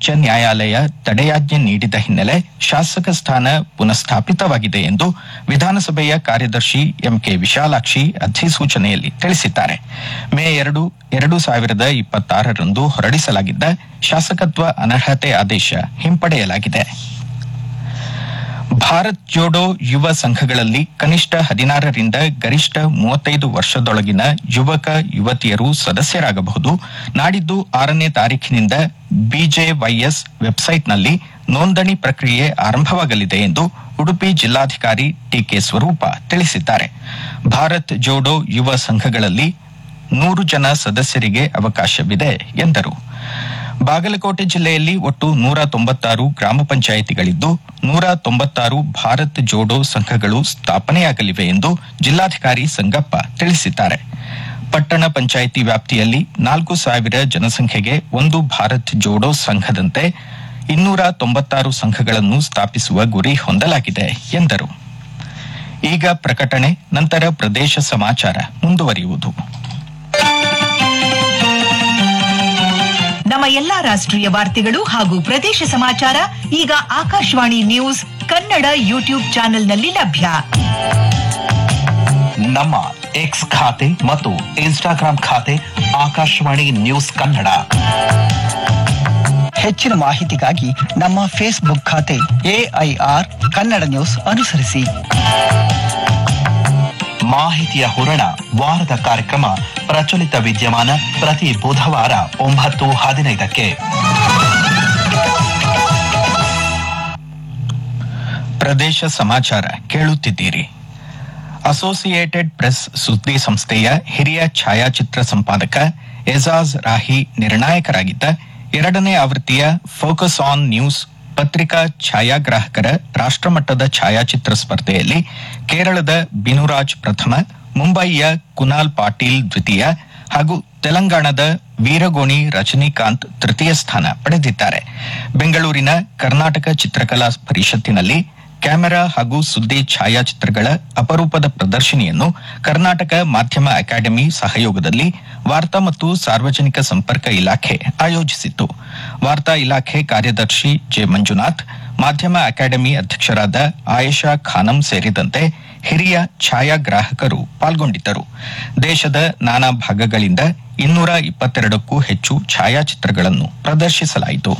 ಉಚ್ಚ ನ್ಯಾಯಾಲಯ ತಡೆಯಾಜ್ಞೆ ನೀಡಿದ ಹಿನ್ನೆಲೆ ಶಾಸಕ ಸ್ಥಾನ ಪುನಃಸ್ಥಾಪಿತವಾಗಿದೆ ಎಂದು ವಿಧಾನಸಭೆಯ ಕಾರ್ಯದರ್ಶಿ ಎಂಕೆ ವಿಶಾಲಾಕ್ಷಿ ಅಧಿಸೂಚನೆಯಲ್ಲಿ ತಿಳಿಸಿದ್ದಾರೆ ಮೇ ಎರಡು ಎರಡು ಸಾವಿರದ ಇಪ್ಪತ್ತಾರರಂದು ಹೊರಡಿಸಲಾಗಿದ್ದ ಶಾಸಕತ್ವ ಅನರ್ಹತೆ ಆದೇಶ ಹಿಂಪಡೆಯಲಾಗಿದೆ ಭಾರತ್ ಜೋಡೋ ಯುವ ಸಂಘಗಳಲ್ಲಿ ಕನಿಷ್ಠ ಹದಿನಾರರಿಂದ ಗರಿಷ್ಠ ಮೂವತ್ತೈದು ವರ್ಷದೊಳಗಿನ ಯುವಕ ಯುವತಿಯರು ಸದಸ್ಯರಾಗಬಹುದು ನಾಡಿದ್ದು ಆರನೇ ತಾರೀಖಿನಿಂದ ಬಿಜೆವೈಎಸ್ ವೆಬ್ಸೈಟ್ನಲ್ಲಿ ನೋಂದಣಿ ಪ್ರಕ್ರಿಯೆ ಆರಂಭವಾಗಲಿದೆ ಎಂದು ಉಡುಪಿ ಜಿಲ್ಲಾಧಿಕಾರಿ ಟಿಕೆ ಸ್ವರೂಪ ತಿಳಿಸಿದ್ದಾರೆ ಭಾರತ್ ಜೋಡೋ ಯುವ ಸಂಘಗಳಲ್ಲಿ ನೂರು ಜನ ಸದಸ್ಯರಿಗೆ ಅವಕಾಶವಿದೆ ಎಂದರು ಬಾಗಲಕೋಟೆ ಜಿಲ್ಲೆಯಲ್ಲಿ ಒಟ್ಟು ನೂರ ತೊಂಬತ್ತಾರು ಗ್ರಾಮ ಪಂಚಾಯಿತಿಗಳಿದ್ದು ನೂರ ತೊಂಬತ್ತಾರು ಭಾರತ್ ಜೋಡೋ ಸಂಘಗಳು ಸ್ಥಾಪನೆಯಾಗಲಿವೆ ಎಂದು ಜಿಲ್ಲಾಧಿಕಾರಿ ಸಂಗಪ್ಪ ತಿಳಿಸಿದ್ದಾರೆ ಪಟ್ಟಣ ಪಂಚಾಯಿತಿ ವ್ಯಾಪ್ತಿಯಲ್ಲಿ ನಾಲ್ಕು ಸಾವಿರ ಜನಸಂಖ್ಯೆಗೆ ಒಂದು ಭಾರತ್ ಜೋಡೋ ಸಂಘದಂತೆ ಇನ್ನೂರ ತೊಂಬತ್ತಾರು ಸಂಘಗಳನ್ನು ಸ್ಥಾಪಿಸುವ ಗುರಿ ಹೊಂದಲಾಗಿದೆ ಎಂದರು ಈಗ ಪ್ರಕಟಣೆ ನಂತರ ಪ್ರದೇಶ ಸಮಾಚಾರ ಮುಂದುವರಿಯುವುದು ನಮ್ಮ ಎಲ್ಲಾ ರಾಷ್ಟ್ರೀಯ ವಾರ್ತೆಗಳು ಹಾಗೂ ಪ್ರದೇಶ ಸಮಾಚಾರ ಈಗ ಆಕಾಶವಾಣಿ ನ್ಯೂಸ್ ಕನ್ನಡ ಯೂಟ್ಯೂಬ್ ಚಾನೆಲ್ನಲ್ಲಿ ಲಭ್ಯ ನಮ್ಮ ಎಕ್ಸ್ ಖಾತೆ ಮತ್ತು ಇನ್ಸ್ಟಾಗ್ರಾಂ ಖಾತೆ ಆಕಾಶವಾಣಿ ನ್ಯೂಸ್ ಕನ್ನಡ ಹೆಚ್ಚಿನ ಮಾಹಿತಿಗಾಗಿ ನಮ್ಮ ಫೇಸ್ಬುಕ್ ಖಾತೆ ಎಐಆರ್ ಕನ್ನಡ ನ್ಯೂಸ್ ಅನುಸರಿಸಿ ಮಾಹಿತಿಯ ಹೂರಣ ವಾರದ ಕಾರ್ಯಕ್ರಮ ಪ್ರಚಲಿತ ವಿದ್ಯಮಾನ ಪ್ರತಿ ಬುಧವಾರ ಒಂಬತ್ತು ಹದಿನೈದಕ್ಕೆ ಪ್ರದೇಶ ಸಮಾಚಾರ ಕೇಳುತ್ತಿದ್ದೀರಿ ಅಸೋಸಿಯೇಟೆಡ್ ಪ್ರೆಸ್ ಸುದ್ದಿ ಸಂಸ್ಥೆಯ ಹಿರಿಯ ಛಾಯಾಚಿತ್ರ ಸಂಪಾದಕ ಎಜಾಜ್ ರಾಹಿ ನಿರ್ಣಾಯಕರಾಗಿದ್ದ ಎರಡನೇ ಆವೃತ್ತಿಯ ಫೋಕಸ್ ಆನ್ ನ್ಯೂಸ್ ಪತ್ರಿಕಾ ಛಾಯಾಗ್ರಾಹಕರ ರಾಷ್ಟ್ರಮಟ್ಟದ ಛಾಯಾಚಿತ್ರ ಸ್ಪರ್ಧೆಯಲ್ಲಿ ಕೇರಳದ ಬಿನುರಾಜ್ ಪ್ರಥಮ ಮುಂಬಯಿಯ ಕುನಾಲ್ ಪಾಟೀಲ್ ದ್ವಿತೀಯ ಹಾಗೂ ತೆಲಂಗಾಣದ ವೀರಗೋಣಿ ರಜನಿಕಾಂತ್ ತೃತೀಯ ಸ್ಥಾನ ಪಡೆದಿದ್ದಾರೆ ಬೆಂಗಳೂರಿನ ಕರ್ನಾಟಕ ಚಿತ್ರಕಲಾ ಪರಿಷತ್ತಿನಲ್ಲಿ ಕ್ಯಾಮೆರಾ ಹಾಗೂ ಸುದ್ದಿ ಛಾಯಾಚಿತ್ರಗಳ ಅಪರೂಪದ ಪ್ರದರ್ಶನಿಯನ್ನು ಕರ್ನಾಟಕ ಮಾಧ್ಯಮ ಅಕಾಡೆಮಿ ಸಹಯೋಗದಲ್ಲಿ ವಾರ್ತಾ ಮತ್ತು ಸಾರ್ವಜನಿಕ ಸಂಪರ್ಕ ಇಲಾಖೆ ಆಯೋಜಿಸಿತ್ತು ವಾರ್ತಾ ಇಲಾಖೆ ಕಾರ್ಯದರ್ಶಿ ಜೆ ಮಂಜುನಾಥ್ ಮಾಧ್ಯಮ ಅಕಾಡೆಮಿ ಅಧ್ಯಕ್ಷರಾದ ಆಯೇಷಾ ಖಾನಂ ಸೇರಿದಂತೆ ಹಿರಿಯ ಛಾಯಾಗ್ರಾಹಕರು ಪಾಲ್ಗೊಂಡಿದ್ದರು ದೇಶದ ನಾನಾ ಭಾಗಗಳಿಂದ ಇನ್ನೂರ ಇಪ್ಪತ್ತೆರಡಕ್ಕೂ ಹೆಚ್ಚು ಛಾಯಾಚಿತ್ರಗಳನ್ನು ಪ್ರದರ್ಶಿಸಲಾಯಿತು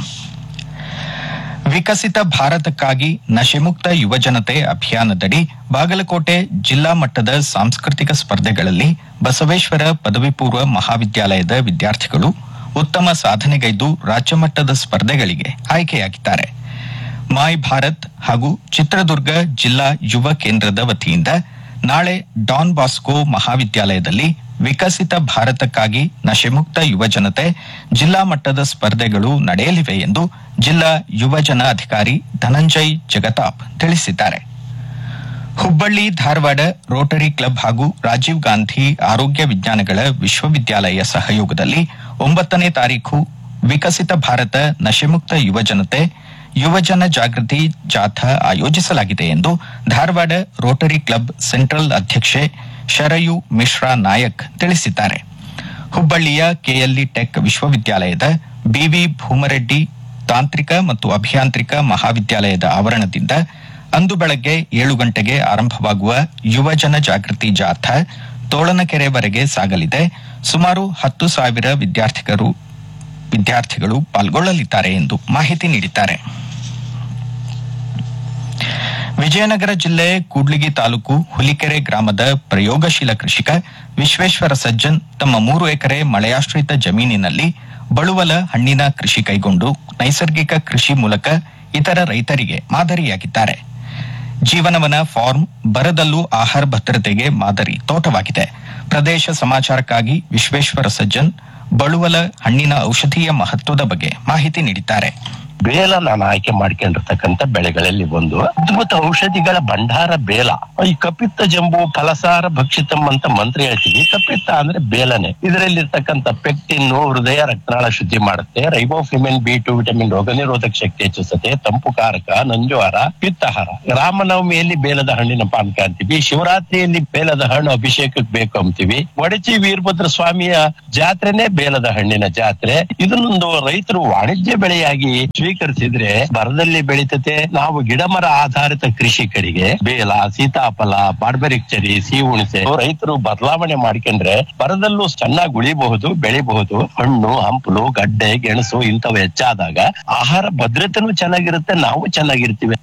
ವಿಕಸಿತ ಭಾರತಕ್ಕಾಗಿ ನಶೆಮುಕ್ತ ಯುವಜನತೆ ಅಭಿಯಾನದಡಿ ಬಾಗಲಕೋಟೆ ಜಿಲ್ಲಾ ಮಟ್ಟದ ಸಾಂಸ್ಕೃತಿಕ ಸ್ಪರ್ಧೆಗಳಲ್ಲಿ ಬಸವೇಶ್ವರ ಪದವಿ ಪೂರ್ವ ಮಹಾವಿದ್ಯಾಲಯದ ವಿದ್ಯಾರ್ಥಿಗಳು ಉತ್ತಮ ಸಾಧನೆಗೈದು ರಾಜ್ಯಮಟ್ಟದ ಸ್ಪರ್ಧೆಗಳಿಗೆ ಆಯ್ಕೆಯಾಗಿದ್ದಾರೆ ಮಾಯ್ ಭಾರತ್ ಹಾಗೂ ಚಿತ್ರದುರ್ಗ ಜಿಲ್ಲಾ ಯುವ ಕೇಂದ್ರದ ವತಿಯಿಂದ ನಾಳೆ ಡಾನ್ ಬಾಸ್ಕೋ ಮಹಾವಿದ್ಯಾಲಯದಲ್ಲಿ ವಿಕಸಿತ ಭಾರತಕ್ಕಾಗಿ ನಶೆಮುಕ್ತ ಯುವಜನತೆ ಜಿಲ್ಲಾ ಮಟ್ಟದ ಸ್ಪರ್ಧೆಗಳು ನಡೆಯಲಿವೆ ಎಂದು ಜಿಲ್ಲಾ ಯುವಜನ ಅಧಿಕಾರಿ ಧನಂಜಯ್ ಜಗತಾಪ್ ತಿಳಿಸಿದ್ದಾರೆ ಹುಬ್ಬಳ್ಳಿ ಧಾರವಾಡ ರೋಟರಿ ಕ್ಲಬ್ ಹಾಗೂ ರಾಜೀವ್ ಗಾಂಧಿ ಆರೋಗ್ಯ ವಿಜ್ಞಾನಗಳ ವಿಶ್ವವಿದ್ಯಾಲಯ ಸಹಯೋಗದಲ್ಲಿ ಒಂಬತ್ತನೇ ತಾರೀಖು ವಿಕಸಿತ ಭಾರತ ನಶೆಮುಕ್ತ ಯುವಜನತೆ ಯುವಜನ ಜಾಗೃತಿ ಜಾಥಾ ಆಯೋಜಿಸಲಾಗಿದೆ ಎಂದು ಧಾರವಾಡ ರೋಟರಿ ಕ್ಲಬ್ ಸೆಂಟ್ರಲ್ ಅಧ್ಯಕ್ಷೆ ಶರಯು ಮಿಶ್ರಾ ನಾಯಕ್ ತಿಳಿಸಿದ್ದಾರೆ ಹುಬ್ಬಳ್ಳಿಯ ಕೆಎಲ್ಇ ಟೆಕ್ ವಿಶ್ವವಿದ್ಯಾಲಯದ ಬಿವಿ ಭೂಮರೆಡ್ಡಿ ತಾಂತ್ರಿಕ ಮತ್ತು ಅಭಿಯಾಂತ್ರಿಕ ಮಹಾವಿದ್ಯಾಲಯದ ಆವರಣದಿಂದ ಅಂದು ಬೆಳಗ್ಗೆ ಏಳು ಗಂಟೆಗೆ ಆರಂಭವಾಗುವ ಯುವಜನ ಜಾಗೃತಿ ಜಾಥಾ ತೋಳನಕೆರೆವರೆಗೆ ಸಾಗಲಿದೆ ಸುಮಾರು ಹತ್ತು ಸಾವಿರ ವಿದ್ಯಾರ್ಥಿಗಳು ವಿದ್ಯಾರ್ಥಿಗಳು ಪಾಲ್ಗೊಳ್ಳಲಿದ್ದಾರೆ ಎಂದು ಮಾಹಿತಿ ನೀಡಿದ್ದಾರೆ ವಿಜಯನಗರ ಜಿಲ್ಲೆ ಕೂಡ್ಲಿಗಿ ತಾಲೂಕು ಹುಲಿಕೆರೆ ಗ್ರಾಮದ ಪ್ರಯೋಗಶೀಲ ಕೃಷಿಕ ವಿಶ್ವೇಶ್ವರ ಸಜ್ಜನ್ ತಮ್ಮ ಮೂರು ಎಕರೆ ಮಳೆಯಾಶ್ರಿತ ಜಮೀನಿನಲ್ಲಿ ಬಳುವಲ ಹಣ್ಣಿನ ಕೃಷಿ ಕೈಗೊಂಡು ನೈಸರ್ಗಿಕ ಕೃಷಿ ಮೂಲಕ ಇತರ ರೈತರಿಗೆ ಮಾದರಿಯಾಗಿದ್ದಾರೆ ಜೀವನವನ ಫಾರ್ಮ್ ಬರದಲ್ಲೂ ಆಹಾರ ಭದ್ರತೆಗೆ ಮಾದರಿ ತೋಟವಾಗಿದೆ ಪ್ರದೇಶ ಸಮಾಚಾರಕ್ಕಾಗಿ ವಿಶ್ವೇಶ್ವರ ಸಜ್ಜನ್ ಬಳುವಲ ಹಣ್ಣಿನ ಔಷಧೀಯ ಮಹತ್ವದ ಬಗ್ಗೆ ಮಾಹಿತಿ ನೀಡಿದ್ದಾರೆ ಬೇಲ ನಾನು ಆಯ್ಕೆ ಮಾಡ್ಕೊಂಡಿರ್ತಕ್ಕಂಥ ಬೆಳೆಗಳಲ್ಲಿ ಒಂದು ಅದ್ಭುತ ಔಷಧಿಗಳ ಭಂಡಾರ ಬೇಲ ಈ ಕಪಿತ್ತ ಜಂಬು ಫಲಸಾರ ಭಕ್ಷಿತಂ ಅಂತ ಮಂತ್ರ ಹೇಳ್ತೀವಿ ಕಪಿತ್ತ ಅಂದ್ರೆ ಬೇಲನೆ ಇದರಲ್ಲಿರ್ತಕ್ಕಂಥ ಪೆಕ್ಟಿನ್ ಹೃದಯ ರಕ್ತನಾಳ ಶುದ್ಧಿ ಮಾಡುತ್ತೆ ರೈಬೋಫ್ಲಿಮಿನ್ ಬಿ ಟು ವಿಟಮಿನ್ ರೋಗ ನಿರೋಧಕ ಶಕ್ತಿ ಹೆಚ್ಚಿಸುತ್ತೆ ತಂಪು ಕಾರಕ ನಂಜುಹಾರ ಪಿತ್ತಹಾರ ರಾಮನವಮಿಯಲ್ಲಿ ಬೇಲದ ಹಣ್ಣಿನ ಪಾನಕ ಅಂತೀವಿ ಶಿವರಾತ್ರಿಯಲ್ಲಿ ಬೇಲದ ಹಣ್ಣು ಅಭಿಷೇಕಕ್ಕೆ ಬೇಕು ಅಂತೀವಿ ಒಡಚಿ ವೀರಭದ್ರ ಸ್ವಾಮಿಯ ಜಾತ್ರೆನೇ ಬೇಲದ ಹಣ್ಣಿನ ಜಾತ್ರೆ ಇದನ್ನೊಂದು ರೈತರು ವಾಣಿಜ್ಯ ಬೆಳೆಯಾಗಿ ಸ್ವೀಕರಿಸಿದ್ರೆ ಬರದಲ್ಲಿ ಬೆಳೀತತೆ ನಾವು ಗಿಡಮರ ಆಧಾರಿತ ಕೃಷಿಕರಿಗೆ ಬೇಲ ಸೀತಾಫಲ ಬಾರ್ಬರಿಕ್ ಚರಿ ಸಿಹಿ ಹುಣಸೆ ರೈತರು ಬದಲಾವಣೆ ಮಾಡ್ಕೊಂಡ್ರೆ ಬರದಲ್ಲೂ ಚೆನ್ನಾಗಿ ಉಳಿಬಹುದು ಬೆಳಿಬಹುದು ಹಣ್ಣು ಹಂಪಲು ಗಡ್ಡೆ ಗೆಣಸು ಇಂಥವು ಹೆಚ್ಚಾದಾಗ ಆಹಾರ ಭದ್ರತೆನೂ ಚೆನ್ನಾಗಿರುತ್ತೆ ನಾವು ಚೆನ್ನಾಗಿರ್ತೀವಿ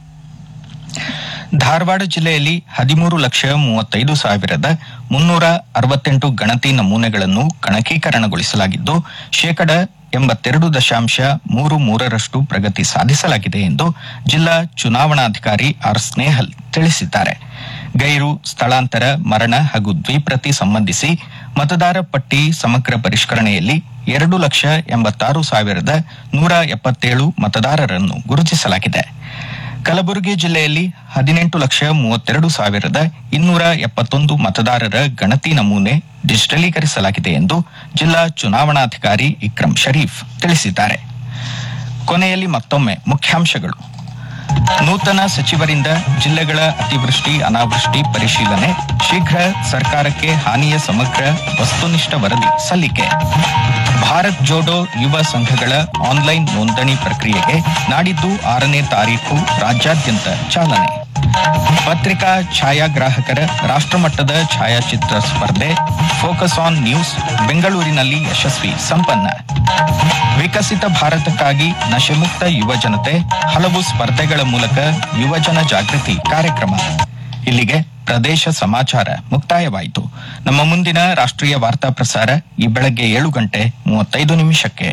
ಧಾರವಾಡ ಜಿಲ್ಲೆಯಲ್ಲಿ ಹದಿಮೂರು ಲಕ್ಷ ಮೂವತ್ತೈದು ಸಾವಿರದ ಮುನ್ನೂರ ಅರವತ್ತೆಂಟು ಗಣತಿ ನಮೂನೆಗಳನ್ನು ಗಣಕೀಕರಣಗೊಳಿಸಲಾಗಿದ್ದು ಶೇಕಡ ಎಂಬತ್ತೆರಡು ದಶಾಂಶ ಮೂರು ಮೂರರಷ್ಟು ಪ್ರಗತಿ ಸಾಧಿಸಲಾಗಿದೆ ಎಂದು ಜಿಲ್ಲಾ ಚುನಾವಣಾಧಿಕಾರಿ ಆರ್ ಸ್ನೇಹಲ್ ತಿಳಿಸಿದ್ದಾರೆ ಗೈರು ಸ್ಥಳಾಂತರ ಮರಣ ಹಾಗೂ ದ್ವಿಪ್ರತಿ ಸಂಬಂಧಿಸಿ ಮತದಾರ ಪಟ್ಟಿ ಸಮಗ್ರ ಪರಿಷ್ಕರಣೆಯಲ್ಲಿ ಎರಡು ಲಕ್ಷ ಎಂಬತ್ತಾರು ಸಾವಿರದ ನೂರ ಎಪ್ಪತ್ತೇಳು ಮತದಾರರನ್ನು ಗುರುತಿಸಲಾಗಿದೆ ಕಲಬುರಗಿ ಜಿಲ್ಲೆಯಲ್ಲಿ ಹದಿನೆಂಟು ಲಕ್ಷ ಮೂವತ್ತೆರಡು ಸಾವಿರದ ಇನ್ನೂರ ಎಪ್ಪತ್ತೊಂದು ಮತದಾರರ ಗಣತಿ ನಮೂನೆ ಡಿಜಿಟಲೀಕರಿಸಲಾಗಿದೆ ಎಂದು ಜಿಲ್ಲಾ ಚುನಾವಣಾಧಿಕಾರಿ ಇಕ್ರಂ ಶರೀಫ್ ತಿಳಿಸಿದ್ದಾರೆ ಕೊನೆಯಲ್ಲಿ ಮತ್ತೊಮ್ಮೆ ಮುಖ್ಯಾಂಶಗಳು ನೂತನ ಸಚಿವರಿಂದ ಜಿಲ್ಲೆಗಳ ಅತಿವೃಷ್ಟಿ ಅನಾವೃಷ್ಟಿ ಪರಿಶೀಲನೆ ಶೀಘ್ರ ಸರ್ಕಾರಕ್ಕೆ ಹಾನಿಯ ಸಮಗ್ರ ವಸ್ತುನಿಷ್ಠ ವರದಿ ಸಲ್ಲಿಕೆ ಭಾರತ್ ಜೋಡೋ ಯುವ ಸಂಘಗಳ ಆನ್ಲೈನ್ ನೋಂದಣಿ ಪ್ರಕ್ರಿಯೆಗೆ ನಾಡಿದ್ದು ಆರನೇ ತಾರೀಖು ರಾಜ್ಯಾದ್ಯಂತ ಚಾಲನೆ ಪತ್ರಿಕಾ ಛಾಯಾಗ್ರಾಹಕರ ರಾಷ್ಟ್ರಮಟ್ಟದ ಛಾಯಾಚಿತ್ರ ಸ್ಪರ್ಧೆ ಫೋಕಸ್ ಆನ್ ನ್ಯೂಸ್ ಬೆಂಗಳೂರಿನಲ್ಲಿ ಯಶಸ್ವಿ ಸಂಪನ್ನ ವಿಕಸಿತ ಭಾರತಕ್ಕಾಗಿ ನಶೆಮುಕ್ತ ಯುವ ಜನತೆ ಹಲವು ಸ್ಪರ್ಧೆಗಳ ಮೂಲಕ ಯುವಜನ ಜಾಗೃತಿ ಕಾರ್ಯಕ್ರಮ ಇಲ್ಲಿಗೆ ಪ್ರದೇಶ ಸಮಾಚಾರ ಮುಕ್ತಾಯವಾಯಿತು ನಮ್ಮ ಮುಂದಿನ ರಾಷ್ಟ್ರೀಯ ವಾರ್ತಾ ಪ್ರಸಾರ ಈ ಬೆಳಗ್ಗೆ ಏಳು ಗಂಟೆ ಮೂವತ್ತೈದು ನಿಮಿಷಕ್ಕೆ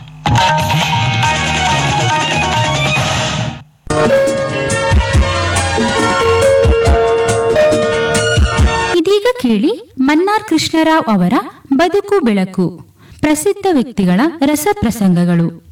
ಇದೀಗ ಕೇಳಿ ಮನ್ನಾರ್ ಕೃಷ್ಣರಾವ್ ಅವರ ಬದುಕು ಬೆಳಕು ಪ್ರಸಿದ್ಧ ವ್ಯಕ್ತಿಗಳ ರಸಪ್ರಸಂಗಗಳು